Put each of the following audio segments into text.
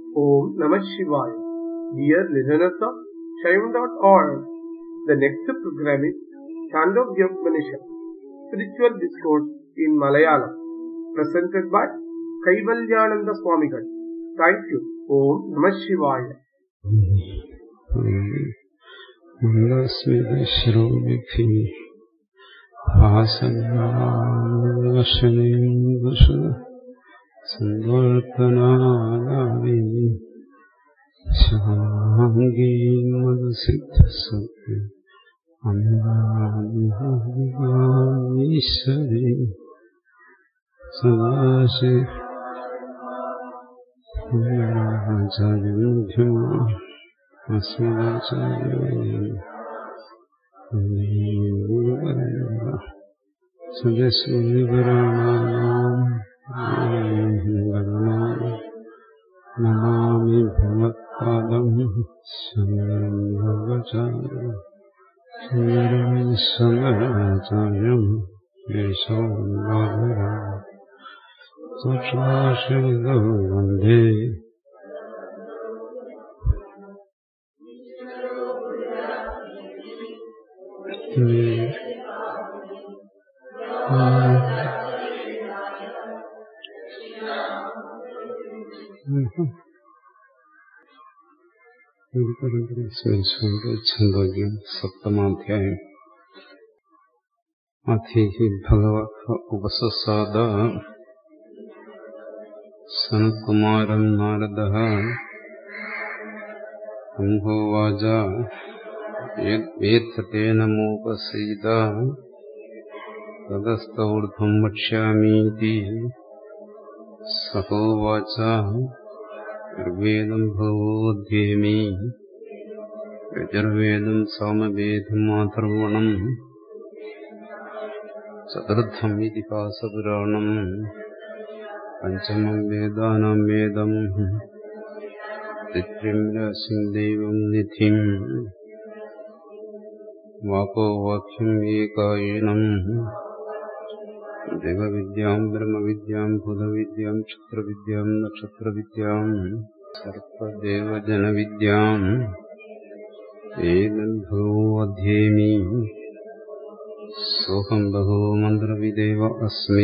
Om Namah Shivaya. Dear listeners of Shaivan.org, the next program is Chandogya Upanishad, Spiritual Discourse in Malayalam, presented by Kaivalyananda Swamigal. Thank you. Om Namah Shivaya. മന്ദസ്മിതശ്രോഭിഭി ഭാസനാശനീംബുഷ സന്വർത്തനാദി ശാംഗീം മധുസിദ്ധസുഖി അമീശ്വരി സദാശി ആചാര്യോഭ്യോ Namami ഭഗവത്പാദം ശങ്കരാചാര്യം സൂക്ഷ്മാശിതോ വന്ദേ ഛന്ദോഗ്യം സപ്തമാധ്യായം അധീഹി ഭഗവ ഉപസസാദ സനത്കുമാരം നാരദ സംഭോവാച യേത്തേനമോപസീത തതസ്തൂർധ്വം വക്ഷ്യാമീതി സഹോവാച ഋഗ്വേദം ഭഗവോധ്യേമി യജുർവേദം സാമവേദം മാതൃവണം ചതുർത്ഥം ഇതിഹാസപുരാണം പഞ്ചമം വേദാനാം വേദം തിത്രിം രാശിം ദൈവം നിധിം വാക്കോ വാക്യം ഏകായനം ദേവവിദ്യാം ബ്രഹ്മവിദ്യാം ഭൂതവിദ്യാം ക്ഷത്രവിദ്യാം നക്ഷത്രവിദ്യാം സർപ്പദേവജനവിദ്യാം ഏതദ്ഭഗവോ അധ്യേമി സോഹം ബഹവോ മന്ത്രവിദേവ അസ്മി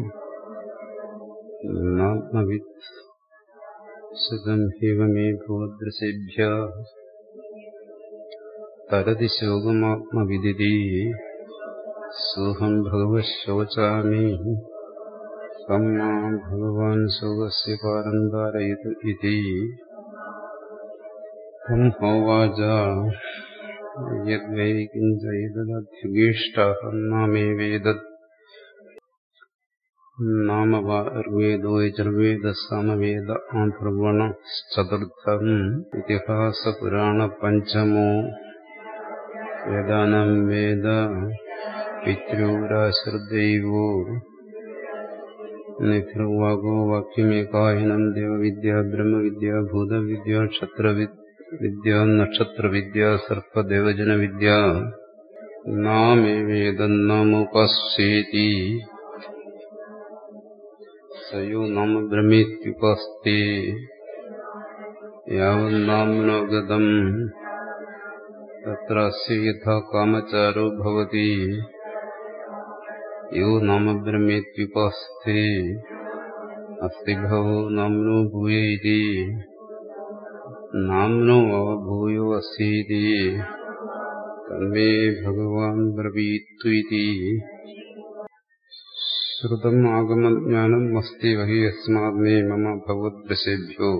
നാത്മവിത് ശതം ഹൈവ may ഭൂദൃശേഭ്യ തരതി ശോകമാത്മവിദിതി സോഹം ഭഗവശോചാമി come മാം ഭഗവാൻ ശോകസ്യ പാരം ധാരയതു ഇതി തം ഹോവാച യദ്വൈ കിഞ്ച ഇതദധ്യുഗീഷ്ടഃ നാമേവേദത് നാമ ഋഗ്വേദോ യജുർവേദ സാമവേദ ആധർവണശ്ചതുർത്ഥം ഇതിഹാസപുരാണ പഞ്ചമോ വേദാനം വേദ പിതൃരാശ്രദൈവോ നിധിർവാഗോ വാക്യമേകായനം ദേവവിദ്യ ബ്രഹ്മവിദ്യ ഭൂതവിദ്യ ക്ഷത്രവിദ്യ നക്ഷത്രവിദ്യ സർപ്പദേവജനവിദ്യ നാമേവേദന്നാമുപശ്യേതി സയോ നാമ ബ്രഹ്മേത്യുപസ്തേ യാവന്നാമ്നോ ഗതം തത്ര അസ്യ യഥാ കാമചാരോ ഭവതി യോ നാമ ബ്രഹ്മേത്യുപാസ്തേ അസ്തി ഭവോ നാമ്നോ ഭൂയ ഇതി നാമ്നോ അവഭൂയോ അസ്യീതി തന്മേ ഭഗവാൻ ബ്രവീത്തു ഇതി ശ്രുതം ആഗമജ്ഞാനം അസ്തി വഹി യസ്മാത് മേ മമ ഭഗവദ്ദശേഭ്യോ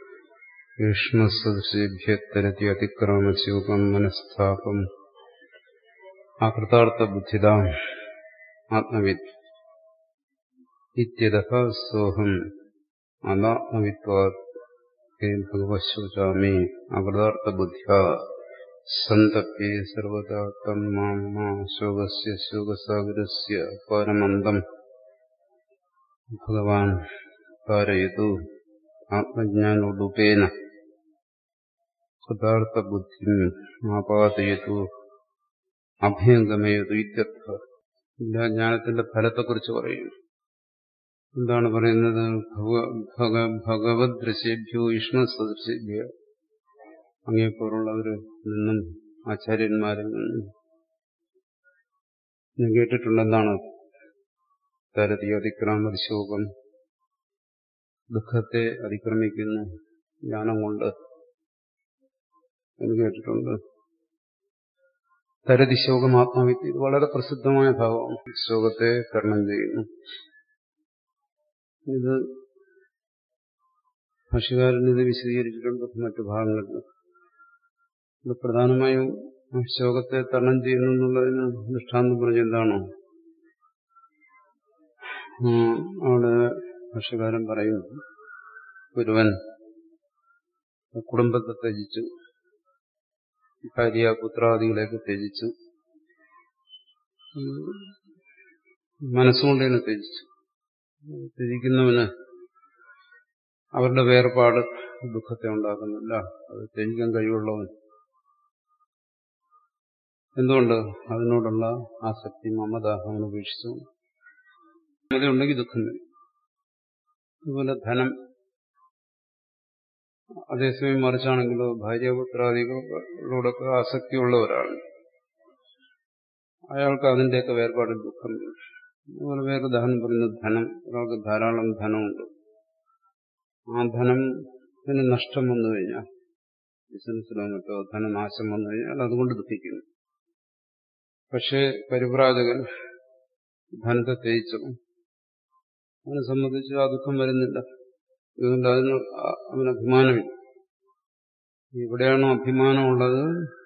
യൂഷ്മസദൃശേഭ്യത്തരതി അതിക്രമസ്യൂപം മനസ്ഥാപം അകൃതാർത്ഥബുദ്ധിത ആത്മവിത് ഇത്യതഃ സോഹം അനാത്മവിത്വാത് ഭഗവശോചാമി അകൃതാർത്ഥബുദ്ധ്യ സന്തപ്യേ സർവദാ തം മാം മാ ശോകസ്യ ശോകസാഗരസ്യ പരമന്തം ഭഗവാൻ പാരയതു ആത്മജ്ഞാനോടുപേന കൃതാർത്ഥബുദ്ധി ആപാതയതു അഭയംഗമയതു ഇത്യർത്ഥ എല്ലാ ജ്ഞാനത്തിന്റെ ഫലത്തെക്കുറിച്ച് പറയുന്നു എന്താണ് പറയുന്നത് ഭഗവത് ദൃശ്യേഭ്യോ യുഷ്മസദൃശ്യേഭ്യ അങ്ങേപ്പോലുള്ളവരിൽ നിന്നും ആചാര്യന്മാരിൽ നിന്നും ഞാൻ കേട്ടിട്ടുണ്ടെന്നാണ് തരതി അതിക്രാമതി ശോകം ദുഃഖത്തെ അതിക്രമിക്കുന്നു ജ്ഞാനം കൊണ്ട് എന്ന് കേട്ടിട്ടുണ്ട് തരതി ശോകം ആത്മാവിത്ത് ഇത് വളരെ പ്രസിദ്ധമായ ഭാവമാണ് ശോകത്തെ തരണം ചെയ്യുന്നു ഇത് ഭാഷകാരൻ ഇത് വിശദീകരിച്ചിട്ടുണ്ട് മറ്റു ഭാഗങ്ങളിൽ ഇത് പ്രധാനമായും ശോകത്തെ തരണം ചെയ്യുന്നു എന്നുള്ളതിന് ദൃഷ്ടാന്തം പറഞ്ഞെന്താണോ അവിടെ ഭാഷകാരൻ പറയുന്നു ഒരുവൻ കുടുംബത്തെ ത്യജിച്ചു ഭാര്യ പുത്രാദികളെയൊക്കെ ത്യജിച്ചു മനസ്സുകൊണ്ട് തന്നെ ത്യജിച്ചു ത്യജിക്കുന്നവന് അവരുടെ വേർപാട് ദുഃഖത്തെ ഉണ്ടാക്കുന്നില്ല അത് ത്യജിക്കാൻ കഴിവുള്ളവൻ എന്തുകൊണ്ട് അതിനോടുള്ള ആസക്തി മമത അവൻ ഉപേക്ഷിച്ചു മമതയുണ്ടെങ്കിൽ ദുഃഖം വരും അതുപോലെ ധനം അതേസമയം മറിച്ചാണെങ്കിലോ ഭാര്യാപുത്രാദികളോടൊക്കെ ആസക്തിയുള്ള ഒരാൾ അയാൾക്ക് അതിന്റെയൊക്കെ വേർപാടിൽ ദുഃഖം വരും അതുപോലെ വേറെ ദഹനം പറയുന്നത് ധനം ഒരാൾക്ക് ധാരാളം ധനമുണ്ട് ആ ധനത്തിന് നഷ്ടം വന്നു കഴിഞ്ഞാൽ ബിസിനസ്സിലോ മറ്റോ ധനനാശം വന്നു കഴിഞ്ഞാൽ അതുകൊണ്ട് ദുഃഖിക്കുന്നു പക്ഷേ പരിവ്രാജകൻ ധനത്തെ തേയിച്ചു അവനെ സംബന്ധിച്ച് ആ ദുഃഖം വരുന്നില്ല അതുകൊണ്ട് അതിന് അവന് അഭിമാനമില്ല എവിടെയാണോ അഭിമാനമുള്ളത്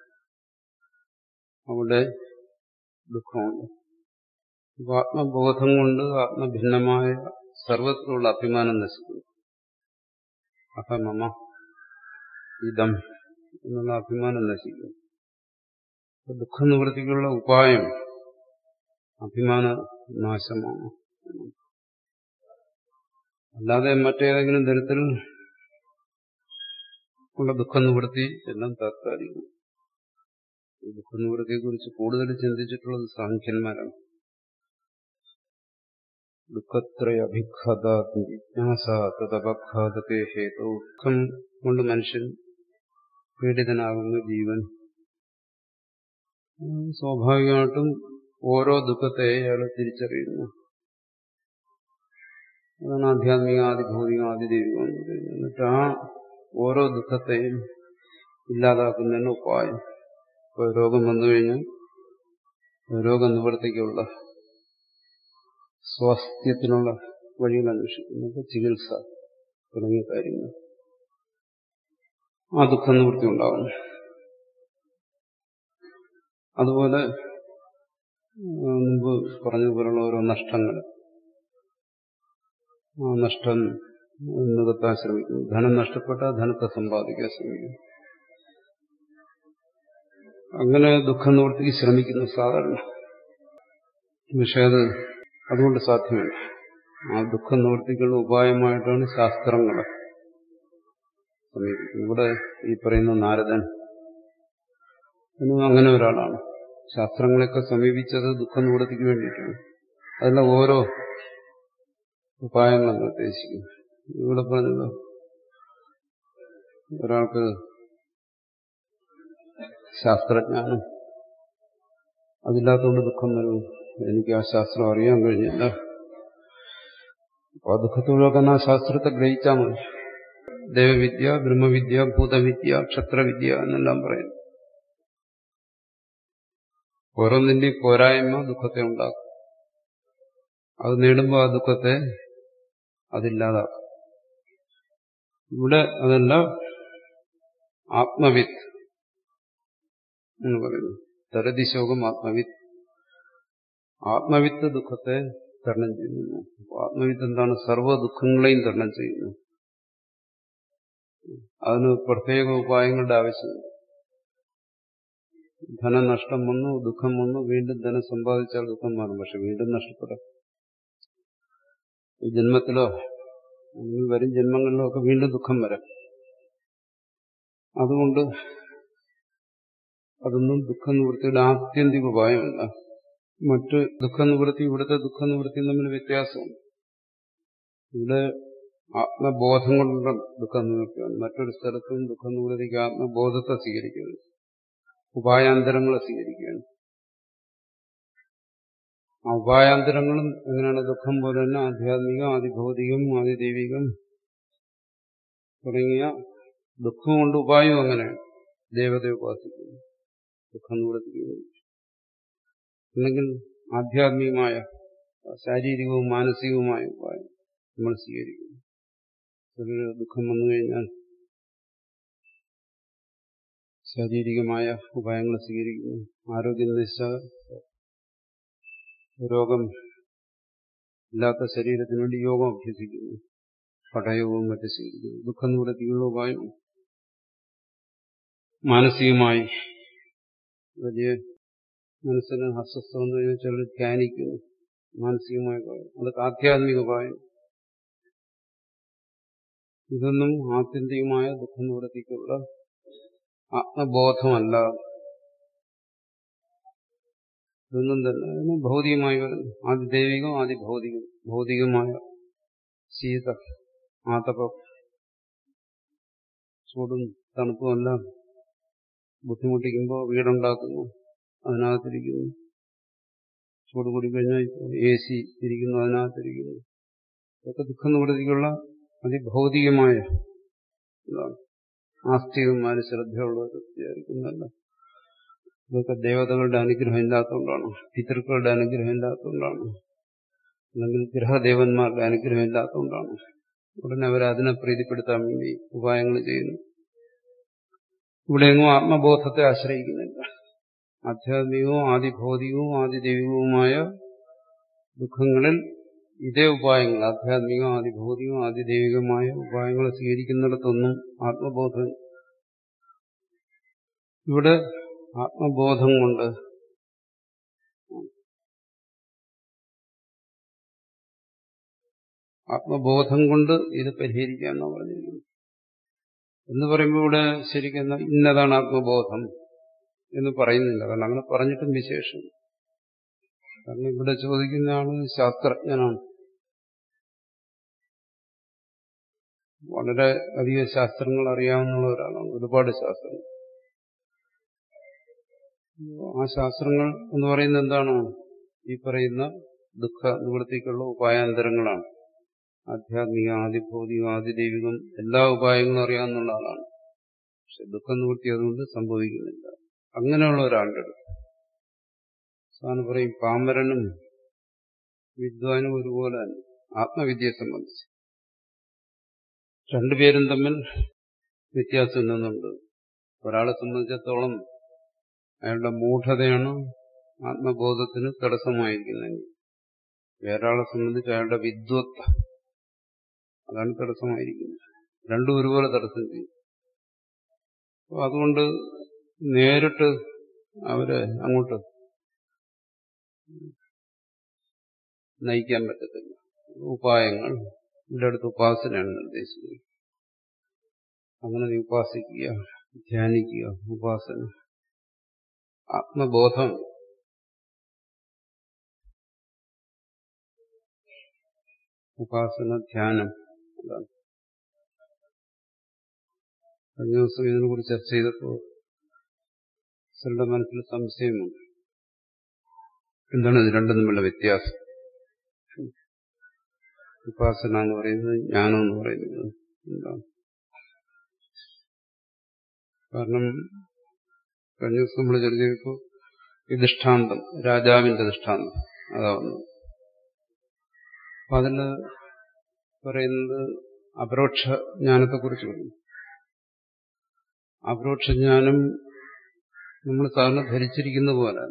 അവിടെ ദുഃഖമുണ്ട് അപ്പൊ ആത്മബോധം കൊണ്ട് ആത്മഭിന്നമായ സർവത്തിലുള്ള അഭിമാനം നശിക്കുന്നു അഹമമ ഇതം എന്നുള്ള അഭിമാനം നശിക്കുന്നു ദുഃഖ നിവൃത്തിക്കുള്ള ഉപായം അഭിമാന നാശമാണ് അല്ലാതെ മറ്റേതെങ്കിലും തരത്തിൽ ഉള്ള ദുഃഖ നിവൃത്തി എല്ലാം താത്കാലികം ദുഃഖ നിവൃത്തിയെക്കുറിച്ച് കൂടുതൽ ചിന്തിച്ചിട്ടുള്ളത് സാഖ്യന്മാരാണ് ദുഃഖത്രയ അഭിഘാത ജിജ്ഞാസ തദപഘാതത്തെ ഹേതു ദുഃഖം കൊണ്ട് മനുഷ്യൻ പീഡിതനാകുന്ന ജീവൻ സ്വാഭാവികമായിട്ടും ഓരോ ദുഃഖത്തെ അയാൾ തിരിച്ചറിയുന്നു അതാണ് ആധ്യാത്മികാദി ഭൗതികാദി ദൈവികം എന്ന് പറയുന്നത് എന്നിട്ട് ആ ഓരോ ദുഃഖത്തെയും ഇല്ലാതാക്കുന്നതിന് ഉപായം ഇപ്പോൾ രോഗം വന്നു കഴിഞ്ഞാൽ രോഗനിവൃത്തിക്കുള്ള സ്വാസ്ഥ്യത്തിനുള്ള വഴികൾ അന്വേഷിക്കുന്നത് ചികിത്സ തുടങ്ങിയ കാര്യങ്ങൾ ആ ദുഃഖ നിവൃത്തി ഉണ്ടാകുന്നു അതുപോലെ മുമ്പ് പറഞ്ഞതുപോലുള്ള ഓരോ നഷ്ടങ്ങൾ ആ നഷ്ടം നികത്താൻ ശ്രമിക്കുന്നു ധനം നഷ്ടപ്പെട്ടാൽ ധനത്തെ സമ്പാദിക്കാൻ ശ്രമിക്കുന്നു അങ്ങനെ ദുഃഖ നിവൃത്തിക്ക് ശ്രമിക്കുന്നു സാധാരണ പക്ഷെ അത് അതുകൊണ്ട് സാധ്യമല്ല ആ ദുഃഖ നിവൃത്തിക്കുള്ള ഉപായമായിട്ടാണ് ശാസ്ത്രങ്ങൾ സമീപിക്കുന്നത് ഇവിടെ ഈ പറയുന്ന നാരദൻ എന്നും അങ്ങനെ ഒരാളാണ് ശാസ്ത്രങ്ങളെയൊക്കെ സമീപിച്ചത് ദുഃഖ നിവൃത്തിക്ക് വേണ്ടിയിട്ടാണ് അതിലെ ഓരോ ഉപായങ്ങൾ നിർദ്ദേശിക്കുന്നു ഇവിടെ പറഞ്ഞല്ലോ ഒരാൾക്ക് ശാസ്ത്രജ്ഞാനം അതില്ലാത്തതുകൊണ്ട് ദുഃഖം വരും എനിക്ക് ആ ശാസ്ത്രം അറിയാൻ കഴിഞ്ഞില്ല അപ്പൊ ആ ദുഃഖത്തോടൊക്കെ ആ ശാസ്ത്രത്തെ ഗ്രഹിച്ചാൽ മതി ദേവവിദ്യ ബ്രഹ്മവിദ്യ ഭൂതവിദ്യ ക്ഷത്രവിദ്യ എന്നെല്ലാം പറയുന്നു ഓരോന്നിന്റെയും പോരായ്മ ദുഃഖത്തെ ഉണ്ടാക്കും അത് നേടുമ്പോൾ ആ ദുഃഖത്തെ അതില്ലാതാക്കും ഇവിടെ അതല്ല ആത്മവിത്ത് എന്ന് പറയുന്നു തരതി ശോകം ആത്മവിത്ത് ആത്മവിത്ത് ദുഃഖത്തെ തരണം ചെയ്യുന്നു ആത്മവിത്ത് എന്താണ് സർവ്വ ദുഃഖങ്ങളെയും തരണം ചെയ്യുന്നു അതിന് പ്രത്യേക ഉപായങ്ങളുടെ ആവശ്യമില്ല ധനനഷ്ടം വന്നു ദുഃഖം വന്നു വീണ്ടും ധനം സമ്പാദിച്ചാൽ ദുഃഖം മാറും പക്ഷെ വീണ്ടും നഷ്ടപ്പെടാം ഈ ജന്മത്തിലോ അല്ലെങ്കിൽ വരും ജന്മങ്ങളിലോ ഒക്കെ വീണ്ടും ദുഃഖം വരാം അതുകൊണ്ട് അതൊന്നും ദുഃഖ നിവൃത്തിയുടെ ആത്യന്തിക ഉപായമല്ല മറ്റ് ദുഃഖ നിവൃത്തി ഇവിടുത്തെ ദുഃഖ നിവൃത്തിയും തമ്മിൽ വ്യത്യാസമുണ്ട് ഇവിടെ ആത്മബോധം കൊണ്ടുള്ള ദുഃഖം നിവൃത്തിയാണ് മറ്റൊരു സ്ഥലത്തും ദുഃഖം നിവൃത്തിക്ക് ആത്മബോധത്തെ സ്വീകരിക്കുന്നു ഉപായാന്തരങ്ങളെ സ്വീകരിക്കുകയാണ് ആ ഉപായാന്തരങ്ങളും എങ്ങനെയാണ് ദുഃഖം പോലെ തന്നെ ആധ്യാത്മികം ആദിഭൗതികം ആദിദൈവികം തുടങ്ങിയ ദുഃഖം കൊണ്ട് ഉപായവും അങ്ങനെയാണ് ദേവതയെ ഉപാസിക്കുന്നു ദുഃഖം നിവൃത്തിക്കുന്നു അല്ലെങ്കിൽ ആധ്യാത്മികമായ ശാരീരികവും മാനസികവുമായ ഉപായം നമ്മൾ സ്വീകരിക്കുന്നു ചെറിയ ദുഃഖം വന്നു കഴിഞ്ഞാൽ ശാരീരികമായ ഉപായങ്ങൾ സ്വീകരിക്കുന്നു ആരോഗ്യം നശിച്ചാൽ രോഗം ഇല്ലാത്ത ശരീരത്തിന് വേണ്ടി യോഗം അഭ്യസിക്കുന്നു പടയവും മറ്റും സ്വീകരിക്കുന്നു ദുഃഖം നിവൃത്തിയുള്ള ഉപായം മാനസികമായി വലിയ മനസ്സിന് അസ്വസ്ഥ വന്നു കഴിഞ്ഞാൽ ചിലർ ധ്യാനിക്കുന്നു മാനസികമായ ഉപായം അതൊക്കെ ആധ്യാത്മിക ഉപായം ഇതൊന്നും ആത്യന്തികമായ ദുഃഖ നിവൃത്തിക്കുള്ള ആത്മബോധമല്ല ഇതൊന്നും തന്നെ ഭൗതികമായി വരുന്നു ആദ്യ ദൈവികം ആദ്യ ഭൗതികം ഭൗതികമായ ശീത ആതപം ചൂടും തണുപ്പും എല്ലാം ബുദ്ധിമുട്ടിക്കുമ്പോൾ വീടുണ്ടാക്കുന്നു അതിനകത്തിരിക്കുന്നു ചൂട് കൂടി കഴിഞ്ഞാൽ എ സി ഇരിക്കുന്നു അതിനകത്തിരിക്കുന്നു ഇതൊക്കെ ദുഃഖം നിവൃത്തിക്കുള്ള അതിഭൗതികമായ ഇതാണ് ആസ്തികന്മാര് ശ്രദ്ധയുള്ളവർ വിചാരിക്കുന്നല്ല ഇതൊക്കെ ദേവതകളുടെ അനുഗ്രഹം ഇല്ലാത്തതുകൊണ്ടാണ് പിതൃക്കളുടെ അനുഗ്രഹം ഇല്ലാത്തതുകൊണ്ടാണ് അല്ലെങ്കിൽ ഗ്രഹദേവന്മാരുടെ അനുഗ്രഹം ഇല്ലാത്തതുകൊണ്ടാണ് ഉടനെ അവർ അതിനെ പ്രീതിപ്പെടുത്താൻ വേണ്ടി ഉപായങ്ങൾ ചെയ്യുന്നു ഇവിടെയെങ്ങും ആത്മബോധത്തെ ആശ്രയിക്കുന്നില്ല ആധ്യാത്മികവും ആദിഭൗതികവും ആദിദൈവികവുമായ ദുഃഖങ്ങളിൽ ഇതേ ഉപായങ്ങൾ ആധ്യാത്മികം ആദിഭൗതികം ആദിദൈവികമായ ഉപായങ്ങൾ സ്വീകരിക്കുന്നിടത്തൊന്നും ആത്മബോധം ഇവിടെ ആത്മബോധം കൊണ്ട് ആത്മബോധം കൊണ്ട് ഇത് പരിഹരിക്കാമെന്നാണ് പറഞ്ഞിരിക്കുന്നത് എന്ന് പറയുമ്പോൾ ഇവിടെ ശരിക്കും ഇന്നതാണ് ആത്മബോധം എന്ന് പറയുന്നില്ല കാരണം അങ്ങനെ പറഞ്ഞിട്ടും വിശേഷം കാരണം ഇവിടെ ചോദിക്കുന്ന ആള് ശാസ്ത്രജ്ഞനാണ് വളരെ അധികം ശാസ്ത്രങ്ങൾ അറിയാവുന്ന ഒരാളാണ് ഒരുപാട് ശാസ്ത്രങ്ങൾ ആ ശാസ്ത്രങ്ങൾ എന്ന് പറയുന്നത് എന്താണ് ഈ പറയുന്ന ദുഃഖ നിവൃത്തിക്കുള്ള ഉപായാന്തരങ്ങളാണ് ആധ്യാത്മിക ആദിഭൗതികം ആദിദൈവികം എല്ലാ ഉപായങ്ങളും അറിയാവുന്ന ആളാണ് പക്ഷെ ദുഃഖ നിവൃത്തി അതുകൊണ്ട് സംഭവിക്കുന്നില്ല അങ്ങനെയുള്ള ഒരാളുടെ അടുത്ത് സാധനം പറയും പാമരനും വിദ്വാനും ഒരുപോലെ ആത്മവിദ്യയെ സംബന്ധിച്ച് രണ്ടുപേരും തമ്മിൽ വ്യത്യാസം ഇന്നുണ്ട് ഒരാളെ സംബന്ധിച്ചിടത്തോളം അയാളുടെ മൂഢതയാണ് ആത്മബോധത്തിന് തടസ്സമായിരിക്കുന്നത് വേറൊരാളെ സംബന്ധിച്ച് അയാളുടെ വിദ്വത്ത് അതാണ് തടസ്സമായിരിക്കുന്നത് രണ്ടും ഒരുപോലെ തടസ്സം ചെയ്യും അപ്പോൾ അതുകൊണ്ട് നേരിട്ട് അവരെ അങ്ങോട്ട് നയിക്കാൻ പറ്റത്തില്ല ഉപായങ്ങൾ ഇവിടെ അടുത്ത് ഉപാസനയാണ് നിർദ്ദേശിക്കുന്നത് അങ്ങനെ നീ ഉപാസിക്കുക ധ്യാനിക്കുക ഉപാസന ആത്മബോധം ഉപാസന ധ്യാനം അതാണ് കഴിഞ്ഞ ദിവസം ഇതിനെ കുറിച്ച് ചർച്ച ചെയ്തപ്പോൾ ചിലരുടെ മനസ്സിൽ സംശയമുണ്ട് എന്താണ് ഇത് രണ്ടും തമ്മിലുള്ള വ്യത്യാസം ഉപാസന എന്ന് പറയുന്നത് ജ്ഞാനം എന്ന് പറയുന്നത് എന്താണ് കാരണം കഴിഞ്ഞ ദിവസം നമ്മൾ ചർച്ച ചെയ്തപ്പോൾ ഈ ദൃഷ്ടാന്തം രാജാവിന്റെ ദൃഷ്ടാന്തം അതാവുന്നു അപ്പൊ അതിൽ പറയുന്നത് അപരോക്ഷ ജ്ഞാനത്തെക്കുറിച്ച് പറയും അപരോക്ഷ ജ്ഞാനം നമ്മൾ സാധാരണ ധരിച്ചിരിക്കുന്ന പോലെ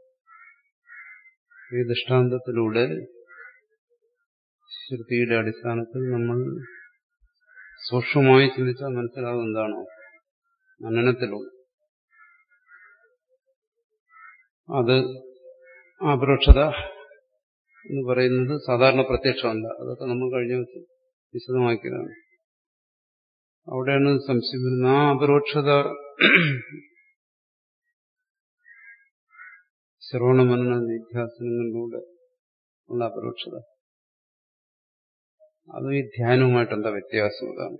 ഈ ദൃഷ്ടാന്തത്തിലൂടെ ശ്രുതിയുടെ അടിസ്ഥാനത്തിൽ നമ്മൾ സൂക്ഷ്മമായി ചിന്തിച്ചാൽ മനസ്സിലാവും എന്താണോ മനനത്തിലൂടെ അത് അപരോക്ഷത എന്ന് പറയുന്നത് സാധാരണ പ്രത്യക്ഷമല്ല അതൊക്കെ നമ്മൾ കഴിഞ്ഞ ദിവസം വിശദമാക്കിയതാണ് അവിടെയാണ് സംശയം വരുന്നത് ആ അപരോക്ഷത ശ്രവണമനന നിധ്യാസനങ്ങളിലൂടെ ഉള്ള അപരോക്ഷത അതും ഈ ധ്യാനവുമായിട്ട് എന്താ വ്യത്യാസം അതാണ്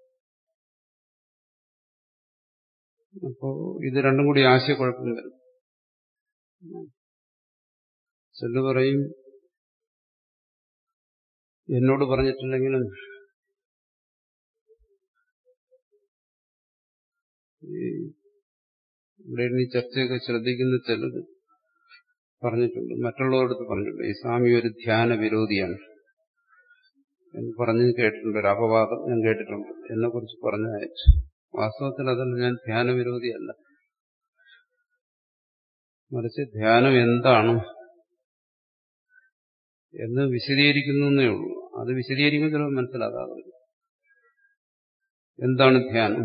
അപ്പോ ഇത് രണ്ടും കൂടി ആശയക്കുഴപ്പം വരും ചെല്ലു പറയും എന്നോട് പറഞ്ഞിട്ടില്ലെങ്കിലും ഈ ഇവിടെ ഈ ചർച്ചയൊക്കെ ശ്രദ്ധിക്കുന്ന ചിലത് പറഞ്ഞിട്ടുണ്ട് മറ്റുള്ളവരടുത്ത് പറഞ്ഞിട്ടുണ്ട് ഈ സ്വാമി ഒരു ധ്യാന വിരോധിയാണ് എന്ന് പറഞ്ഞ് കേട്ടിട്ടുണ്ട് ഒരു അപവാദം ഞാൻ കേട്ടിട്ടുണ്ട് എന്നെ കുറിച്ച് പറഞ്ഞു അയച്ചു വാസ്തവത്തിൽ അതല്ല ഞാൻ ധ്യാന വിരോധിയല്ല മറിച്ച് ധ്യാനം എന്താണ് എന്ന് വിശദീകരിക്കുന്നേ ഉള്ളൂ അത് വിശദീകരിക്കുമ്പോൾ ചിലപ്പോൾ മനസ്സിലാകാതെ വരും എന്താണ് ധ്യാനം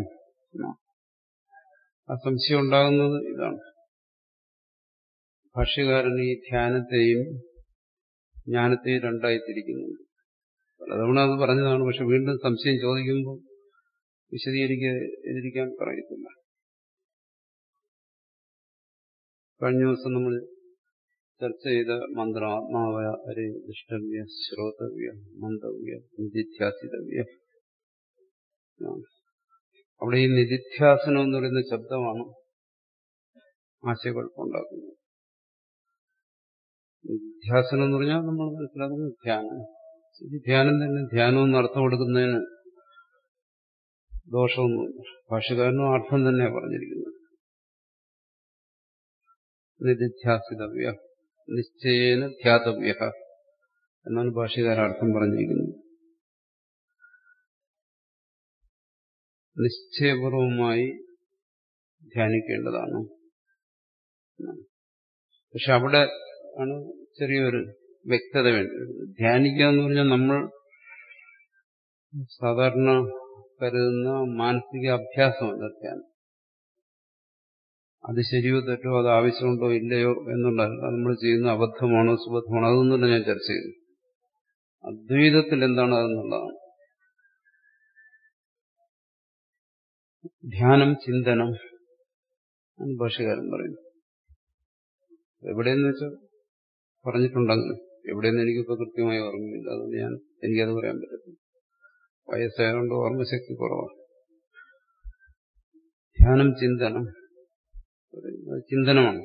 ആ സംശയം ഉണ്ടാകുന്നത് ഇതാണ് ഭാഷ്യകാരൻ ഈ ധ്യാനത്തെയും ജ്ഞാനത്തെയും രണ്ടായി തിരിക്കുന്നുണ്ട് പലതവണ അത് പറഞ്ഞതാണ് പക്ഷെ വീണ്ടും സംശയം ചോദിക്കുമ്പോൾ വിശദീകരിക്കാൻ പറയത്തില്ല കഴിഞ്ഞ ദിവസം നമ്മൾ ചർച്ച ചെയ്ത മന്ത്രം ആത്മാവയ അരെ ദുഷ്ടവ്യ ശ്രോതവ്യ മന്ദവ്യ നിധിധ്യാസിതവ്യ അവിടെ ഈ നിധിധ്യാസനം എന്ന് പറയുന്ന ശബ്ദമാണ് ആശയക്കുഴപ്പമുണ്ടാക്കുന്നത് നിധ്യാസനം എന്ന് പറഞ്ഞാൽ നമ്മൾ മനസ്സിലാക്കുന്നത് ധ്യാനം ധ്യാനം തന്നെ ധ്യാനം എന്ന് അർത്ഥം കൊടുക്കുന്നതിന് ദോഷമൊന്നുമില്ല ഭാഷകാരനും അർത്ഥം തന്നെയാണ് പറഞ്ഞിരിക്കുന്നത് നിധിധ്യാസിതവ്യ നിശ്ചയേന ധ്യാതവ്യ എന്നാണ് ഭാഷകാരൻ അർത്ഥം പറഞ്ഞിരിക്കുന്നത് നിശ്ചയപൂർവമായി ധ്യാനിക്കേണ്ടതാണ് പക്ഷെ അവിടെ ആണ് ചെറിയൊരു വ്യക്തത വേണ്ടത് ധ്യാനിക്കുക എന്ന് പറഞ്ഞാൽ നമ്മൾ സാധാരണ കരുതുന്ന മാനസിക അഭ്യാസമല്ല ധ്യാനം അത് ശരിയോ തെറ്റോ അത് ആവശ്യമുണ്ടോ ഇല്ലയോ എന്നുള്ളതല്ല നമ്മൾ ചെയ്യുന്ന അബദ്ധമാണോ സുബദ്ധമാണോ അതൊന്നുമല്ല ഞാൻ ചർച്ച ചെയ്തു അദ്വൈതത്തിൽ എന്താണ് അതെന്നുള്ളതാണ് ധ്യാനം ചിന്തനം എന്ന് ഭാഷകാരൻ പറയുന്നു എവിടെയെന്ന് വെച്ചാൽ പറഞ്ഞിട്ടുണ്ടെങ്കിൽ എവിടെയെന്ന് എനിക്കിപ്പോൾ കൃത്യമായി ഓർമ്മയില്ല അതുകൊണ്ട് ഞാൻ എനിക്കത് പറയാൻ പറ്റത്തില്ല വയസ്സായതുകൊണ്ട് ഓർമ്മശക്തി കുറവാണ് ധ്യാനം ചിന്തനം ചിന്തനമാണ്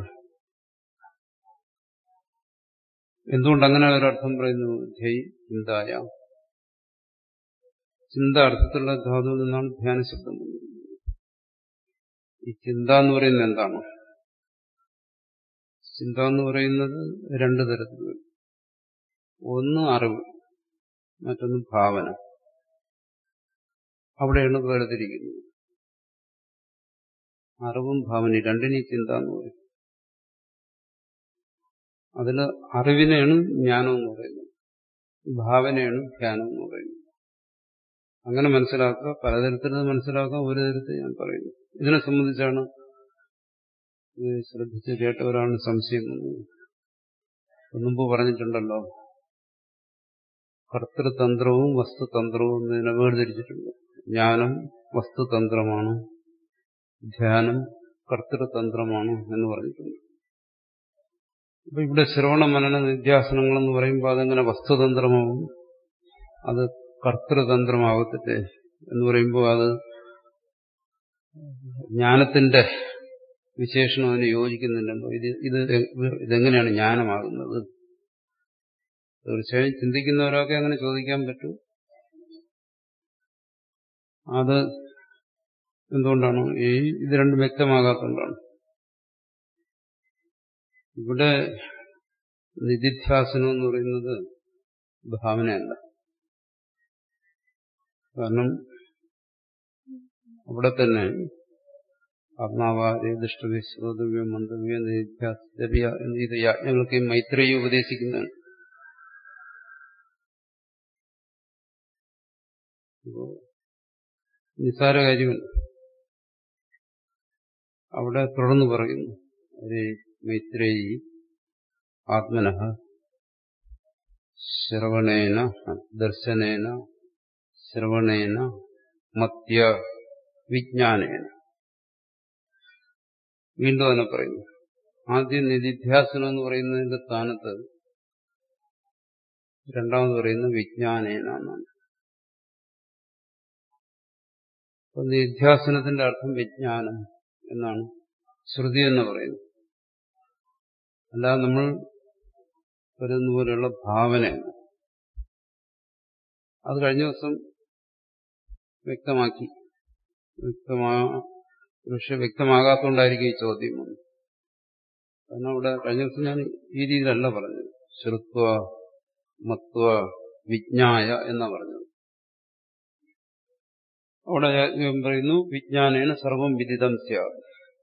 എന്തുകൊണ്ട് അങ്ങനെ ഒരർത്ഥം പറയുന്നു ധ്യൈ ചിന്തായ ചിന്ത അർത്ഥത്തിലുള്ള ധാതുവിൽ നിന്നാണ് ധ്യാന ശബ്ദം ഈ ചിന്ത എന്ന് പറയുന്നത് എന്താണ് ചിന്ത എന്ന് പറയുന്നത് രണ്ടു തരത്തിൽ വരും ഒന്ന് അറിവ് മറ്റൊന്ന് ഭാവന അവിടെയാണ് വേർതിരിക്കുന്നത് അറിവും ഭാവനയും രണ്ടിനെയും ചിന്ത എന്ന് പറയും അതിൽ അറിവിനെയാണ് ജ്ഞാനം എന്ന് പറയുന്നത് ഭാവനയാണ് ധ്യാനം എന്ന് പറയുന്നത് അങ്ങനെ മനസ്സിലാക്കുക പലതരത്തിൽ മനസ്സിലാക്കാം ഒരു തരത്തിൽ ഞാൻ പറയുന്നു ഇതിനെ സംബന്ധിച്ചാണ് ഇത് ശ്രദ്ധിച്ച് കേട്ടവരാണ് സംശയം മുമ്പ് പറഞ്ഞിട്ടുണ്ടല്ലോ കർത്തൃതന്ത്രവും വസ്തുതന്ത്രവും എന്നതിനെ വേർതിരിച്ചിട്ടുണ്ട് ജ്ഞാനം വസ്തുതന്ത്രമാണ് ധ്യാനം കർത്തൃതന്ത്രമാണ് എന്ന് പറഞ്ഞിട്ടുണ്ട് അപ്പൊ ഇവിടെ ശ്രവണ മനന നിധ്യാസനങ്ങൾ എന്ന് പറയുമ്പോൾ അതെങ്ങനെ വസ്തുതന്ത്രമാവും അത് കർത്തൃതന്ത്രമാവത്തില്ലേ എന്ന് പറയുമ്പോൾ അത് ജ്ഞാനത്തിന്റെ വിശേഷണം അതിന് യോജിക്കുന്നില്ലല്ലോ ഇത് ഇത് ഇതെങ്ങനെയാണ് ജ്ഞാനമാകുന്നത് തീർച്ചയായും ചിന്തിക്കുന്നവരൊക്കെ അങ്ങനെ ചോദിക്കാൻ പറ്റും അത് എന്തുകൊണ്ടാണ് ഈ ഇത് രണ്ടും വ്യക്തമാകാത്തതുകൊണ്ടാണ് ഇവിടെ നിധിധ്യാസനം എന്ന് പറയുന്നത് ഭാവനയല്ല കാരണം അവിടെ തന്നെ ആത്മാവാര്യ ദുഷ്ടവ്യ ശ്രോതവ്യ മന്ദവ്യ നിധ്യാസ്തവ്യ ഇത് യാജ്ഞകൾക്ക് മൈത്രേയി ഉപദേശിക്കുന്നതാണ് നിസ്സാര കാര്യമല്ല അവിടെ തുടർന്ന് പറയുന്നു മൈത്രേയി ആത്മന ശ്രവണേന ദർശനേന ശ്രവണേന മത്യ വിജ്ഞാനേന വീണ്ടും അതിനെ പറയുന്നു ആദ്യം നിധിധ്യാസനം എന്ന് പറയുന്നതിന്റെ സ്ഥാനത്ത് രണ്ടാമത് പറയുന്നത് വിജ്ഞാനേന എന്നാണ് അപ്പൊ നിധ്യാസനത്തിന്റെ അർത്ഥം വിജ്ഞാനം എന്നാണ് ശ്രുതി എന്ന് പറയുന്നത് അല്ലാതെ നമ്മൾ വരുന്ന പോലെയുള്ള ഭാവനയാണ് അത് കഴിഞ്ഞ ദിവസം വ്യക്തമാക്കി വ്യക്തമാ പക്ഷെ വ്യക്തമാകാത്തതുകൊണ്ടായിരിക്കും ഈ ചോദ്യം വന്നത് കാരണം അവിടെ കഴിഞ്ഞ ദിവസം ഞാൻ ഈ രീതിയിലല്ല പറഞ്ഞത് ശ്രുത്വ മത്വ വിജ്ഞായ എന്നാ പറഞ്ഞത് അവിടെ ഞാൻ പറയുന്നു വിജ്ഞാനേന സർവം വിദിതം സ്യാത്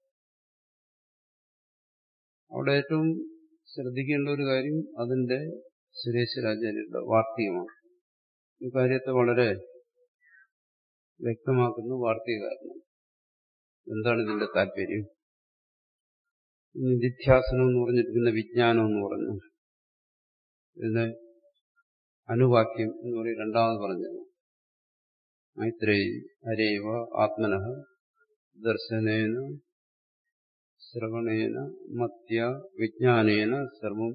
അവിടെ ഏറ്റവും ശ്രദ്ധിക്കേണ്ട ഒരു കാര്യം അതിന്റെ സുരേശ്വരാചാര്യരുടെ വാർത്തകമാണ് ഈ കാര്യത്തെ വളരെ വ്യക്തമാക്കുന്ന വാർത്തകാരണം എന്താണ് ഇതിന്റെ താല്പര്യം നിധിധ്യാസനം എന്ന് പറഞ്ഞിട്ട് പിന്നെ വിജ്ഞാനം എന്ന് പറഞ്ഞു ഇതിന് അനുവാക്യം എന്ന് പറയും രണ്ടാമത് പറഞ്ഞത് മൈത്രേയി അരേവ ആത്മന ദർശനേന ശ്രവണേന മത്യ വിജ്ഞാനേന സർവം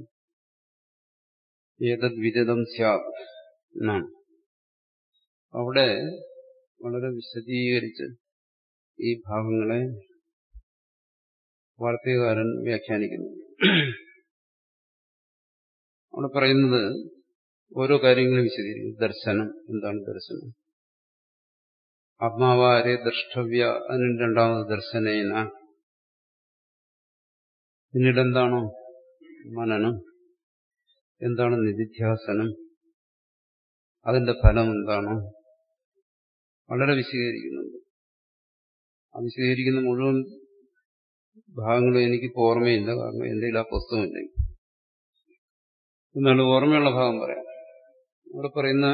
ഏതദ് വിദിതം സ്യാത് എന്നാണ് അവിടെ വളരെ വിശദീകരിച്ച് ഈ ഭാഗങ്ങളെ വാർത്തകാരൻ വ്യാഖ്യാനിക്കുന്നു അവിടെ പറയുന്നത് ഓരോ കാര്യങ്ങളും വിശദീകരിക്കും ദർശനം എന്താണ് ദർശനം ആത്മാവാരെ ദ്രഷ്ടവ്യ അതിന് രണ്ടാമത് ദർശനേന പിന്നീട് എന്താണോ മനനം എന്താണ് നിധിധ്യാസനം അതിന്റെ ഫലം എന്താണോ വളരെ വിശദീകരിക്കുന്നുണ്ട് ആ വിശദീകരിക്കുന്ന മുഴുവൻ ഭാഗങ്ങളും എനിക്ക് ഓർമ്മയില്ല കാരണം എന്തെങ്കിലും ആ പുസ്തകമില്ല എന്നാലും ഓർമ്മയുള്ള ഭാഗം പറയാം അവിടെ പറയുന്ന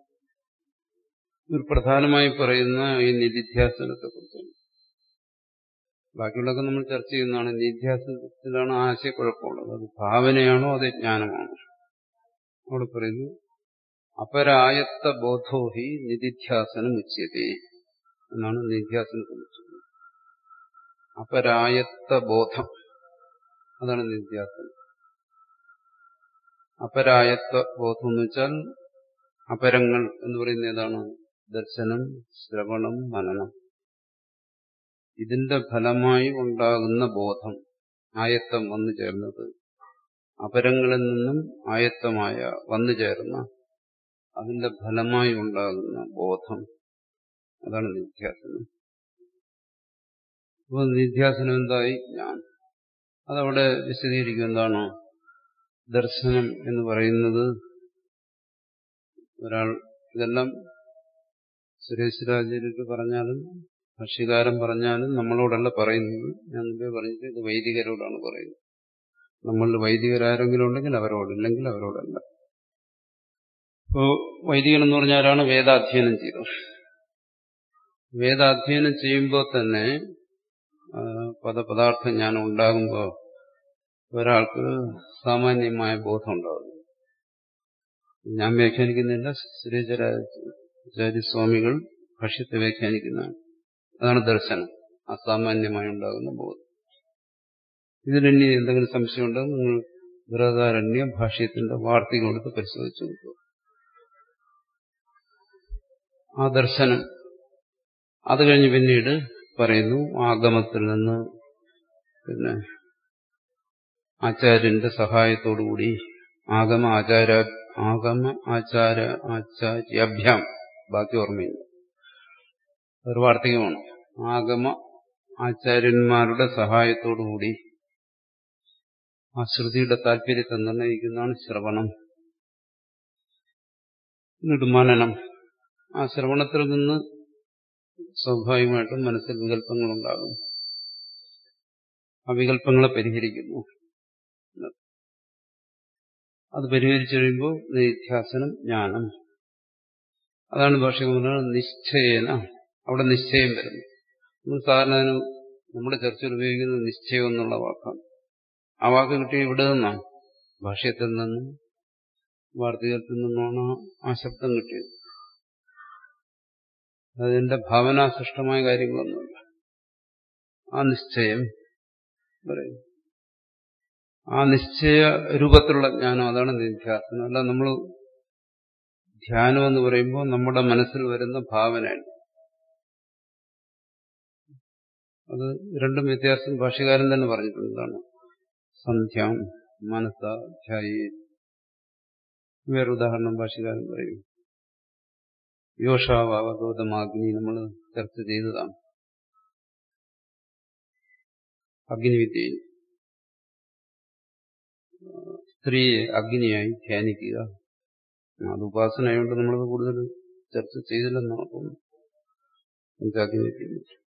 ഒരു പ്രധാനമായി പറയുന്ന ഈ നിധിധ്യാസനത്തെ കുറിച്ചാണ് ബാക്കിയുള്ളതൊക്കെ നമ്മൾ ചർച്ച ചെയ്യുന്നതാണ് നിധ്യാസനത്തിലാണ് ആശയക്കുഴപ്പമുള്ളത് അത് ഭാവനയാണോ അത് ജ്ഞാനമാണോ അവിടെ പറയുന്നു അപരായത്ത ബോധോ ഹി നിധിധ്യാസനം ഉച്ചതേ എന്നാണ് നിധ്യാസനത്തെ കുറിച്ച് അപരായത്ത ബോധം അതാണ് നിധ്യാസനം അപരായത്വ ബോധം എന്ന് വെച്ചാൽ അപരങ്ങൾ എന്ന് പറയുന്നത് ഏതാണ് ദർശനം ശ്രവണം മനനം ഇതിന്റെ ഫലമായി ഉണ്ടാകുന്ന ബോധം ആയത്തം വന്നു ചേർന്നത് അപരങ്ങളിൽ നിന്നും ആയത്തമായ വന്നു ചേർന്ന അതിന്റെ ഫലമായി ഉണ്ടാകുന്ന ബോധം അതാണ് നിധ്യാസനം അപ്പോൾ നിധ്യാസനം എന്തായി ഞാൻ അതവിടെ വിശദീകരിക്കും എന്താണോ ദർശനം എന്ന് പറയുന്നത് ഒരാൾ ഇതെല്ലാം സുരേശ്വരാചാര്യർക്ക് പറഞ്ഞാലും ഭക്ഷ്യകാരൻ പറഞ്ഞാലും നമ്മളോടല്ല പറയുന്നത് ഞാൻ മുമ്പേ പറഞ്ഞിട്ട് ഇത് വൈദികരോടാണ് പറയുന്നത് നമ്മളിൽ വൈദികരാരെങ്കിലും ഉണ്ടെങ്കിൽ അവരോട് ഇല്ലെങ്കിൽ അവരോടല്ല ഇപ്പോ വൈദികൻ എന്ന് പറഞ്ഞാൽ ആരാണ് വേദാധ്യയനം ചെയ്തത് വേദാധ്യയനം ചെയ്യുമ്പോൾ തന്നെ പദപദാർത്ഥ ജ്ഞാനം ഉണ്ടാകുമ്പോൾ ഒരാൾക്ക് സാമാന്യമായ ബോധം ഉണ്ടാകുന്നു ഞാൻ വ്യാഖ്യാനിക്കുന്നില്ല ശ്രീചാര്യസ്വാമികൾ ഭക്ഷ്യത്തെ വ്യാഖ്യാനിക്കുന്നതാണ് അതാണ് ദർശനം അസാമാന്യമായി ഉണ്ടാകുന്ന ബോധം ഇതിനി എന്തെങ്കിലും സംശയമുണ്ടെങ്കിൽ നിങ്ങൾ ബൃഹദാരണ്യ ഭാഷ്യത്തിന്റെ വാർത്തകൾ കൊടുത്ത് പരിശോധിച്ചു നോക്കുക ആ ദർശനം അത് കഴിഞ്ഞ് പിന്നീട് പറയുന്നു ആഗമത്തിൽ നിന്ന് പിന്നെ ആചാര്യന്റെ സഹായത്തോടുകൂടി ആഗമ ആചാര ആഗമ ആചാര ആചാര്യാഭ്യാം ബാക്കി ഓർമ്മയില്ല ഒരു വാർത്തകമാണ് ആഗമ ആചാര്യന്മാരുടെ സഹായത്തോടുകൂടി ആ ശ്രുതിയുടെ താല്പര്യത്തെ നിർണ്ണയിക്കുന്നതാണ് ശ്രവണം എന്നിട്ട് മനനം ആ ശ്രവണത്തിൽ നിന്ന് സ്വാഭാവികമായിട്ടും മനസ്സിൽ വികല്പങ്ങളുണ്ടാകും ആ വികല്പങ്ങളെ പരിഹരിക്കുന്നു അത് പരിഹരിച്ചു കഴിയുമ്പോൾ നിധ്യാസനം ജ്ഞാനം അതാണ് ഭാഷകമാണ് നിശ്ചയേന അവിടെ നിശ്ചയം വരുന്നു നമ്മൾ സാധാരണ നമ്മുടെ ചർച്ചയിൽ ഉപയോഗിക്കുന്നത് നിശ്ചയം എന്നുള്ള വാക്കാണ് ആ വാക്ക് കിട്ടിയ ഇവിടെ നിന്നാണ് ഭാഷ്യത്തിൽ നിന്നും വാർത്തകത്തിൽ നിന്നുമാണ് ആ ശബ്ദം കിട്ടിയത് അതിന്റെ ഭാവനാസൃഷ്ടമായ കാര്യങ്ങളൊന്നുമില്ല ആ നിശ്ചയം പറയും ആ നിശ്ചയ രൂപത്തിലുള്ള ജ്ഞാനം അതാണ് നിധ്യാസനം അല്ല നമ്മൾ ധ്യാനം എന്ന് പറയുമ്പോൾ നമ്മുടെ മനസ്സിൽ വരുന്ന ഭാവനയാണ് അത് രണ്ടും വ്യത്യാസം ഭാഷകാരൻ തന്നെ പറഞ്ഞിട്ടുണ്ട് എന്താണ് സന്ധ്യാം മനസ്സ ധ്യായി വേറെ ഉദാഹരണം ഭാഷകാരൻ പറയും യോഷാവാവഗോതമാഗ്നി നമ്മൾ ചർച്ച ചെയ്തതാണ് അഗ്നിവിദ്യയിൽ സ്ത്രീയെ അഗ്നിയായി ധ്യാനിക്കുക അത് ഉപാസനയായതുകൊണ്ട് നമ്മളത് കൂടുതൽ ചർച്ച ചെയ്തില്ലെന്നാണ് തോന്നുന്നത് അഗ്നിവിദ്യ